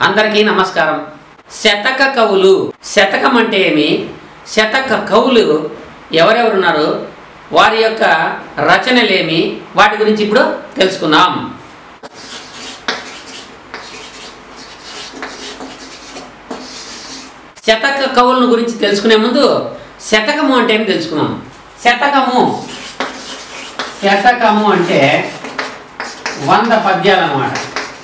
అందరికీ నమస్కారం శతక కవులు శతకం అంటే ఏమి శతక కవులు ఎవరెవరున్నారు వారి యొక్క రచనలేమి వాటి గురించి ఇప్పుడు తెలుసుకుందాం శతక కవులను గురించి తెలుసుకునే ముందు శతకము అంటే ఏమి తెలుసుకున్నాం శతకము శతకము అంటే వంద పద్యాలు అన్నమాట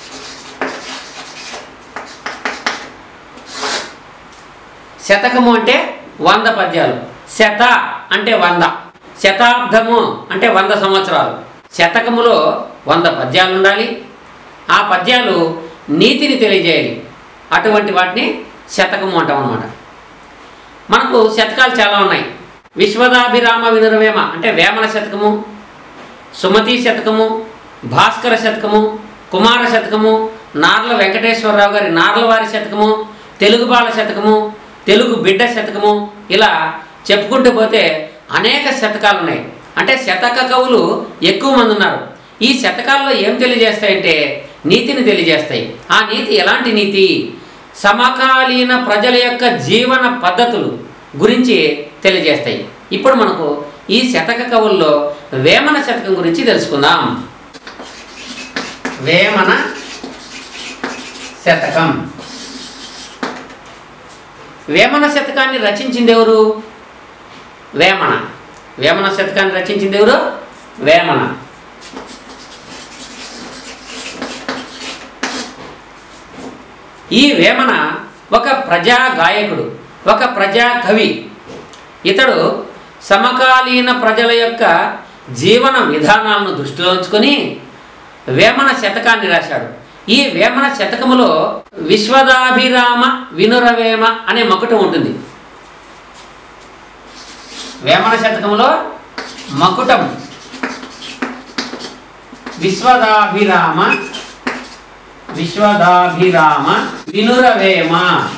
శతకము అంటే వంద పద్యాలు శత అంటే వంద శతాబ్దము అంటే వంద సంవత్సరాలు శతకములో వంద పద్యాలు ఉండాలి ఆ పద్యాలు నీతిని తెలియజేయాలి అటువంటి వాటిని శతకము అంటాం అన్నమాట మనకు శతకాలు చాలా ఉన్నాయి విశ్వదాభిరామ వినురవేమ అంటే వేమన శతకము సుమతి శతకము భాస్కర శతకము కుమార శతకము నార్ల వెంకటేశ్వరరావు గారి నార్లవారి శతకము తెలుగు బాల శతకము తెలుగు బిడ్డ శతకము ఇలా చెప్పుకుంటూ పోతే అనేక శతకాలు ఉన్నాయి అంటే శతక కవులు ఎక్కువ మంది ఉన్నారు ఈ శతకాల్లో ఏం తెలియజేస్తాయంటే నీతిని తెలియజేస్తాయి ఆ నీతి ఎలాంటి నీతి సమకాలీన ప్రజల యొక్క జీవన పద్ధతులు గురించి తెలియజేస్తాయి ఇప్పుడు మనకు ఈ శతక కవుల్లో వేమన శతకం గురించి తెలుసుకుందాం వేమన శతకం వేమన శతకాన్ని రచించింది ఎవరు వేమన వేమన శతకాన్ని రచించింది ఎవరు వేమన ఈ వేమన ఒక ప్రజా గాయకుడు ఒక ప్రజా కవి ఇతడు సమకాలీన ప్రజల యొక్క జీవన విధానాలను దృష్టిలో ఉంచుకొని వేమన శతకాన్ని రాశాడు ఈ వేమన శతకములో విశ్వదాభిరామ వినురవేమ అనే మకుటం ఉంటుంది వేమన శతకములో మకుటం విశ్వదాభిరామ విశ్వదాభిరామ వినురవేమ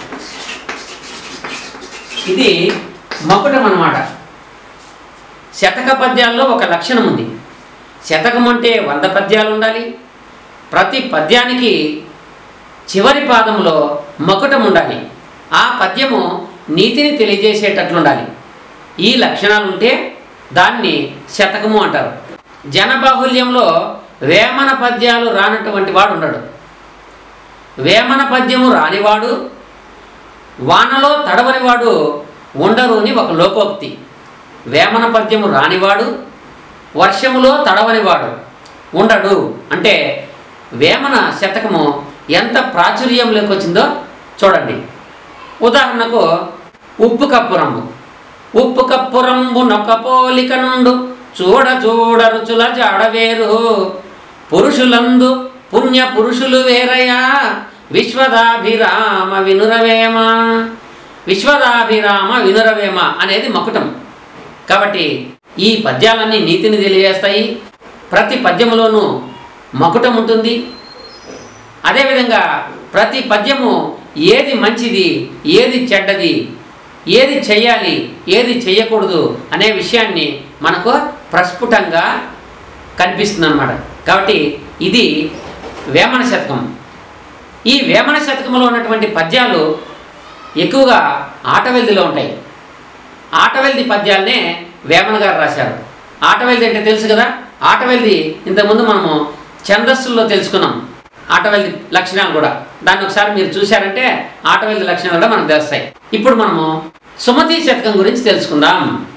ఇది మకుటం అన్నమాట శతక పద్యాల్లో ఒక లక్షణం ఉంది శతకం అంటే వంద పద్యాలు ఉండాలి ప్రతి పద్యానికి చివరి పాదంలో మకుటం ఉండాలి ఆ పద్యము నీతిని తెలియజేసేటట్లు ఉండాలి ఈ లక్షణాలు ఉంటే దాన్ని శతకము అంటారు జనబాహుల్యంలో వేమన పద్యాలు రానటువంటి వాడు ఉండడు వేమన పద్యము రానివాడు వానలో తడవనివాడు ఉండరు అని ఒక లోకోక్తి వేమన పద్యము రానివాడు వర్షములో తడవనివాడు ఉండడు అంటే వేమన శతకము ఎంత ప్రాచుర్యంలోకి వచ్చిందో చూడండి ఉదాహరణకు ఉప్పు కప్పురంబు ఉప్పు కప్పురంబు నొక్క పోలిక నుండు చూడ చూడ రుచుల జాడవేరు పురుషులందు పుణ్య పురుషులు వేరయా విశ్వదాభిరామ వినురవేమ విశ్వదాభిరామ వినురవేమ అనేది మకుటం కాబట్టి ఈ పద్యాలన్నీ నీతిని తెలియజేస్తాయి ప్రతి పద్యములోనూ మకుటం ఉంటుంది అదేవిధంగా ప్రతి పద్యము ఏది మంచిది ఏది చెడ్డది ఏది చెయ్యాలి ఏది చెయ్యకూడదు అనే విషయాన్ని మనకు ప్రస్ఫుటంగా కనిపిస్తుంది అన్నమాట కాబట్టి ఇది వేమన శతకం ఈ వేమన శతకంలో ఉన్నటువంటి పద్యాలు ఎక్కువగా ఆటవెల్దిలో ఉంటాయి ఆటవెల్ది పద్యాలనే వేమన గారు రాశారు ఆటవెల్ది అంటే తెలుసు కదా ఆటవెల్ది ఇంతకుముందు మనము ఛందస్సుల్లో తెలుసుకున్నాం ఆటవెల్ది లక్షణాలు కూడా దాన్ని ఒకసారి మీరు చూశారంటే ఆటవెల్ది లక్షణాలు కూడా మనకు తెలుస్తాయి ఇప్పుడు మనము సుమతి శతకం గురించి తెలుసుకుందాం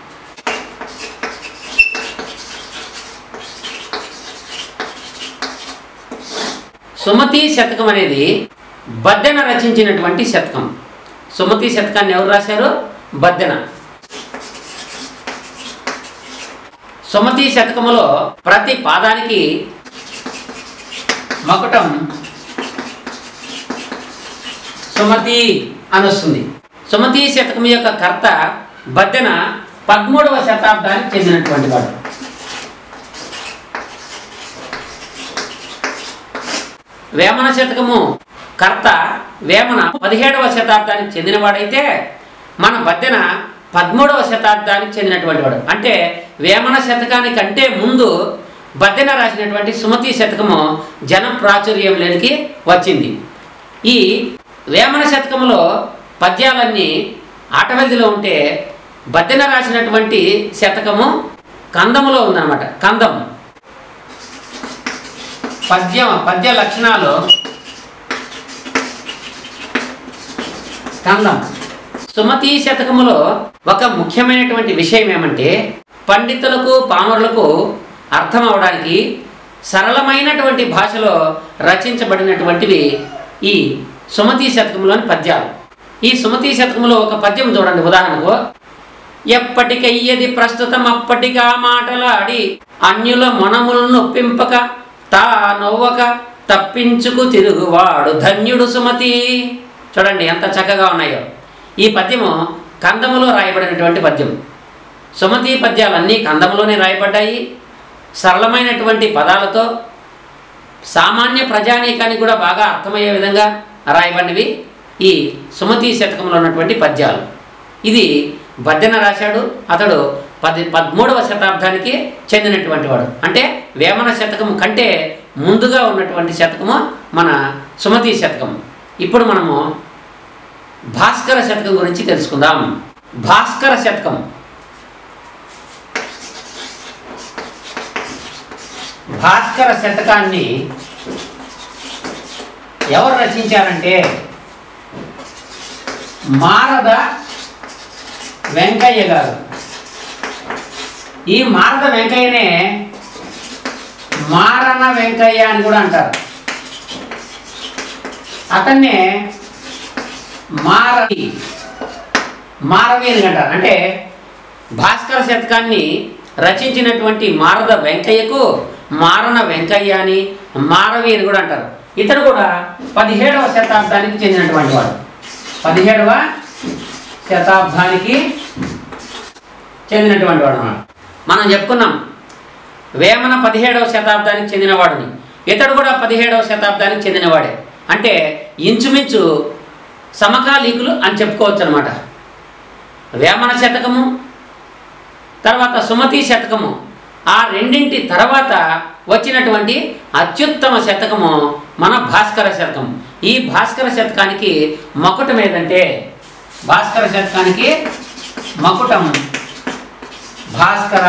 సుమతి శతకం అనేది బద్దెన రచించినటువంటి శతకం సుమతి శతకాన్ని ఎవరు రాశారు బద్దెన సుమతి శతకములో ప్రతి పాదానికి మకుటం సుమతి అని వస్తుంది సుమతి శతకం యొక్క కర్త బద్దెన పదమూడవ శతాబ్దానికి చెందినటువంటి వాడు వేమన శతకము కర్త వేమన పదిహేడవ శతాబ్దానికి చెందినవాడైతే మన బద్దెన పదమూడవ శతాబ్దానికి చెందినటువంటి వాడు అంటే వేమన శతకానికి అంటే ముందు బద్దెన రాసినటువంటి సుమతి శతకము జన ప్రాచుర్యంలోనికి వచ్చింది ఈ వేమన శతకములో పద్యాలన్నీ ఆటవెల్దిలో ఉంటే బద్దెన రాసినటువంటి శతకము కందములో ఉందన్నమాట కందం పద్యం పద్య లక్షణాలు కందం సుమతి శతకములో ఒక ముఖ్యమైనటువంటి విషయం ఏమంటే పండితులకు పామరులకు అర్థం అవడానికి సరళమైనటువంటి భాషలో రచించబడినటువంటివి ఈ సుమతి శతకంలోని పద్యాలు ఈ సుమతి శతకంలో ఒక పద్యం చూడండి ఉదాహరణకు ఎప్పటికయ్యది ప్రస్తుతం అప్పటికా మాటలాడి అన్యుల మనములను నొప్పింపక తా నవ్వక తప్పించుకు తిరుగువాడు ధన్యుడు సుమతి చూడండి ఎంత చక్కగా ఉన్నాయో ఈ పద్యము కందములో రాయబడినటువంటి పద్యం సుమతి పద్యాలన్నీ కందములోనే రాయబడ్డాయి సరళమైనటువంటి పదాలతో సామాన్య ప్రజానీకానికి కూడా బాగా అర్థమయ్యే విధంగా రాయబడినవి ఈ సుమతి శతకంలో ఉన్నటువంటి పద్యాలు ఇది బద్దెన రాశాడు అతడు పది పదమూడవ శతాబ్దానికి చెందినటువంటి వాడు అంటే వేమన శతకం కంటే ముందుగా ఉన్నటువంటి శతకము మన సుమతి శతకం ఇప్పుడు మనము భాస్కర శతకం గురించి తెలుసుకుందాం భాస్కర శతకం భాస్కర శతకాన్ని ఎవరు రచించారంటే మారద వెంకయ్య గారు ఈ మారద వెంకయ్యనే మారన వెంకయ్య అని కూడా అంటారు అతన్నే మారవి మారవి అని అంటారు అంటే భాస్కర శతకాన్ని రచించినటువంటి మారద వెంకయ్యకు మారన వెంకయ్య అని మారవి అని కూడా అంటారు ఇతడు కూడా పదిహేడవ శతాబ్దానికి చెందినటువంటి వాడు పదిహేడవ శతాబ్దానికి చెందినటువంటి వాడు అన్నమాట మనం చెప్పుకున్నాం వేమన పదిహేడవ శతాబ్దానికి చెందినవాడుని ఇతడు కూడా పదిహేడవ శతాబ్దానికి చెందినవాడే అంటే ఇంచుమించు సమకాలీకులు అని చెప్పుకోవచ్చు అనమాట వేమన శతకము తర్వాత సుమతి శతకము ఆ రెండింటి తర్వాత వచ్చినటువంటి అత్యుత్తమ శతకము మన భాస్కర శతకం ఈ భాస్కర శతకానికి మకుటం ఏదంటే భాస్కర శతకానికి మకుటం భాస్కర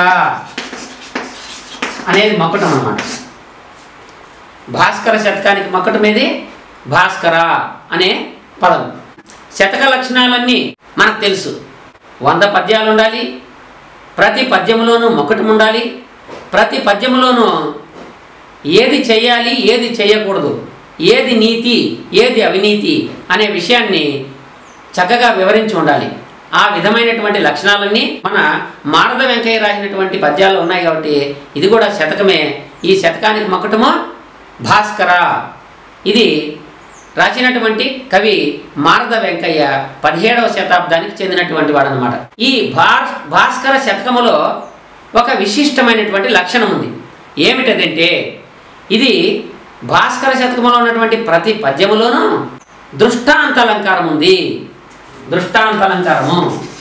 అనేది మకుటం అన్నమాట భాస్కర శతకానికి మకుటం ఏది భాస్కర అనే పదం శతక లక్షణాలన్నీ మనకు తెలుసు వంద పద్యాలు ఉండాలి ప్రతి పద్యములోనూ మొక్కటం ఉండాలి ప్రతి పద్యములోనూ ఏది చేయాలి ఏది చేయకూడదు ఏది నీతి ఏది అవినీతి అనే విషయాన్ని చక్కగా వివరించి ఉండాలి ఆ విధమైనటువంటి లక్షణాలన్నీ మన మారద వెంకయ్య రాసినటువంటి పద్యాలు ఉన్నాయి కాబట్టి ఇది కూడా శతకమే ఈ శతకానికి మొక్కటము భాస్కర ఇది రాసినటువంటి కవి మారద వెంకయ్య పదిహేడవ శతాబ్దానికి చెందినటువంటి వాడనమాట ఈ భాస్ భాస్కర శతకములో ఒక విశిష్టమైనటువంటి లక్షణం ఉంది ఏమిటదంటే ఇది భాస్కర శతకములో ఉన్నటువంటి ప్రతి పద్యములోనూ దృష్టాంతలంకారం ఉంది దృష్టాంతలంకారము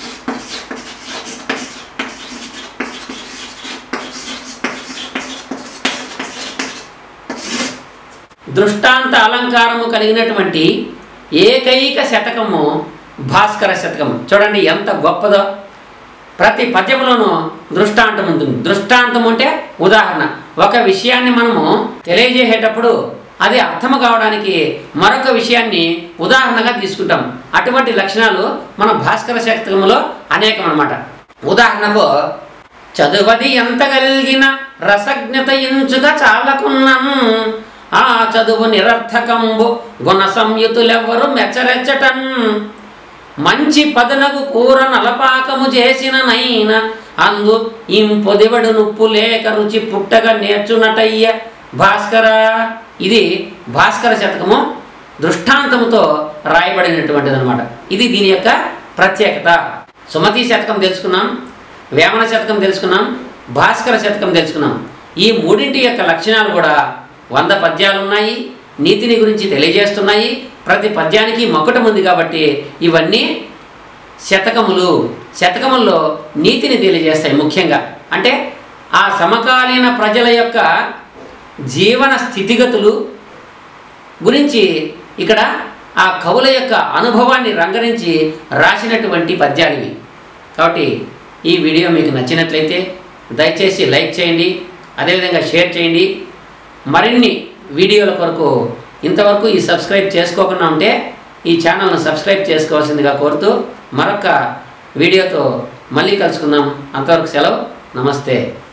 దృష్టాంత అలంకారము కలిగినటువంటి ఏకైక శతకము భాస్కర శతకం చూడండి ఎంత గొప్పదో ప్రతి పద్యములోనూ దృష్టాంతం ఉంటుంది దృష్టాంతం అంటే ఉదాహరణ ఒక విషయాన్ని మనము తెలియజేసేటప్పుడు అది అర్థము కావడానికి మరొక విషయాన్ని ఉదాహరణగా తీసుకుంటాం అటువంటి లక్షణాలు మన భాస్కర శతకములో అనేకం అన్నమాట ఉదాహరణకు చదువది ఎంత కలిగిన రసజ్ఞత ఎంచుక చాలకున్నను ఆ చదువు నిరర్థకంబు గుణ సంయుతులెవ్వరు మెచ్చరెచ్చటన్ మంచి పదునకు కూర నలపాకము చేసిన నైన అందు ఇంపొదివడు నుప్పు లేక రుచి పుట్టగా నేర్చునటయ్య భాస్కర ఇది భాస్కర శతకము దృష్టాంతముతో రాయబడినటువంటిది అనమాట ఇది దీని యొక్క ప్రత్యేకత సుమతి శతకం తెలుసుకున్నాం వేమన శతకం తెలుసుకున్నాం భాస్కర శతకం తెలుసుకున్నాం ఈ మూడింటి యొక్క లక్షణాలు కూడా వంద పద్యాలు ఉన్నాయి నీతిని గురించి తెలియజేస్తున్నాయి ప్రతి పద్యానికి మొక్కటం ఉంది కాబట్టి ఇవన్నీ శతకములు శతకముల్లో నీతిని తెలియజేస్తాయి ముఖ్యంగా అంటే ఆ సమకాలీన ప్రజల యొక్క జీవన స్థితిగతులు గురించి ఇక్కడ ఆ కవుల యొక్క అనుభవాన్ని రంగరించి రాసినటువంటి పద్యాలు ఇవి కాబట్టి ఈ వీడియో మీకు నచ్చినట్లయితే దయచేసి లైక్ చేయండి అదేవిధంగా షేర్ చేయండి మరిన్ని వీడియోల కొరకు ఇంతవరకు ఈ సబ్స్క్రైబ్ చేసుకోకుండా ఉంటే ఈ ఛానల్ను సబ్స్క్రైబ్ చేసుకోవాల్సిందిగా కోరుతూ మరొక వీడియోతో మళ్ళీ కలుసుకుందాం అంతవరకు సెలవు నమస్తే